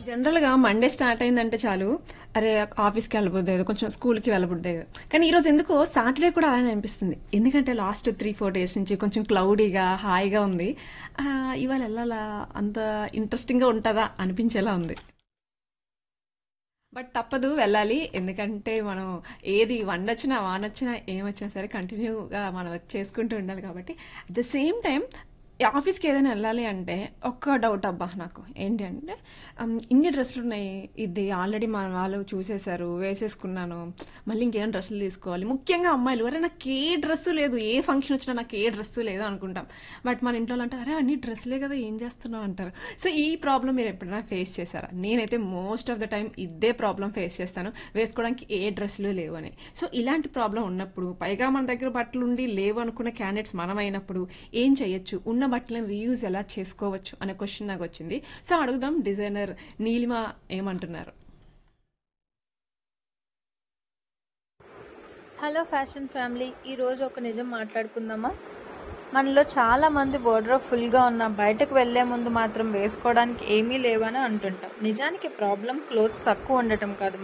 జనరల్గా Monday start అయిందంటే చాలు అరే ఆఫీస్కి వెళ్ళబోద్దు కొంచెం స్కూల్కి వెళ్ళబోద్దు కానీ ఈరోజు ఎందుకో సాటర్డే కూడా అలానే అనిపిస్తుంది ఎందుకంటే లాస్ట్ త్రీ ఫోర్ డేస్ నుంచి కొంచెం క్లౌడీగా హాయిగా ఉంది ఆ, ఇవాళ వెళ్ళాలా అంత ఇంట్రెస్టింగ్గా ఉంటుందా అనిపించేలా ఉంది బట్ తప్పదు వెళ్ళాలి ఎందుకంటే మనం ఏది వండొచ్చినా వానొచ్చినా ఏమొచ్చినా సరే కంటిన్యూగా మనం వర్క్ చేసుకుంటూ ఉండాలి కాబట్టి అట్ ద సేమ్ టైం ఆఫీస్కి ఏదైనా వెళ్ళాలి అంటే ఒక్క డౌట్ అబ్బా నాకు ఏంటి అంటే ఉమ్, ఇన్ని డ్రెస్సులు ఉన్నాయి ఇది ఆల్రెడీ మన వాళ్ళు చూసేశారు వేసేసుకున్నాను మళ్ళీ ఇంకేం డ్రెస్సులు తీసుకోవాలి ముఖ్యంగా అమ్మాయిలు అరే నాకు ఏ డ్రెస్సు లేదు ఏ ఫంక్షన్ వచ్చినా నాకు ఏ డ్రెస్సు లేదు అనుకుంటాం బట్ మన ఇంట్లో వాళ్ళు అంటారు అరే అన్ని డ్రెస్సులే కదా ఏం చేస్తున్నావు అంటారు సో ఈ ప్రాబ్లం మీరు ఎప్పుడైనా ఫేస్ చేశారా నేనైతే మోస్ట్ ఆఫ్ ద టైం ఇదే ప్రాబ్లం ఫేస్ చేస్తాను వేసుకోవడానికి ఏ డ్రెస్సులు లేవు అని సో ఇలాంటి ప్రాబ్లం ఉన్నప్పుడు పైగా మన దగ్గర బట్టలు ఉండి లేవు అనుకున్న క్యాండిడేట్స్ మనం అయినప్పుడు ఏం చేయొచ్చు ఉన్న బట్టలను రీయూజ్ ఎలా చేసుకోవచ్చు అనే క్వశ్చన్ నాకు వచ్చింది సో అడుగుదాం డిజైనర్ నీలిమ ఏమంటున్నారు హలో ఫ్యాషన్ ఫ్యామిలీ ఈరోజు ఒక నిజం మాట్లాడుకుందామా మనలో చాలా మంది వార్డ్రోబ్ ఫుల్గా ఉన్న బయటకు వెళ్లే ముందు మాత్రం వేసుకోవడానికి ఏమీ లేవని అంటుంటాం నిజానికి ప్రాబ్లం క్లోత్స్ తక్కువ ఉండటం కాదు